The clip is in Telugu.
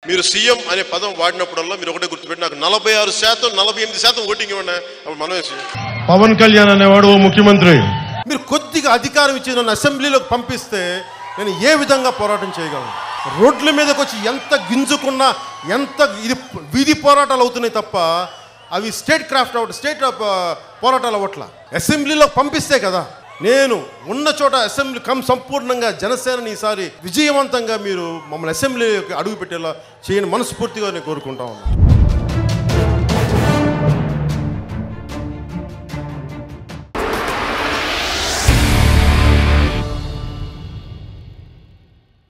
మీరు సీఎం అనే పదం వాడినప్పుడల్లా మీరు ఒకటే గుర్తుపెట్టి నాకు నలభై ఆరు శాతం నలభై ఎనిమిది శాతం ఓటింగ్ ఇవ్వండి అప్పుడు మనమే సీఎం పవన్ కళ్యాణ్ అనేవాడు ఓ ముఖ్యమంత్రి మీరు కొద్దిగా అధికారం ఇచ్చి నన్ను అసెంబ్లీలోకి పంపిస్తే నేను ఏ విధంగా పోరాటం చేయగలను రోడ్ల మీదకి వచ్చి ఎంత గింజుకున్నా ఎంత ఇది వీధి పోరాటాలు అవుతున్నాయి తప్ప అవి స్టేట్ క్రాఫ్ట్ అవుట్ స్టేట్ పోరాటాలు అవ్వట్ల అసెంబ్లీలో పంపిస్తే కదా నేను ఉన్న చోట అసెంబ్లీ కం సంపూర్ణంగా జనసేనని ఈసారి విజయవంతంగా మీరు మమ్మల్ని అసెంబ్లీలోకి అడుగు పెట్టేలా చేయని మనస్ఫూర్తిగా నేను కోరుకుంటా ఉన్నాను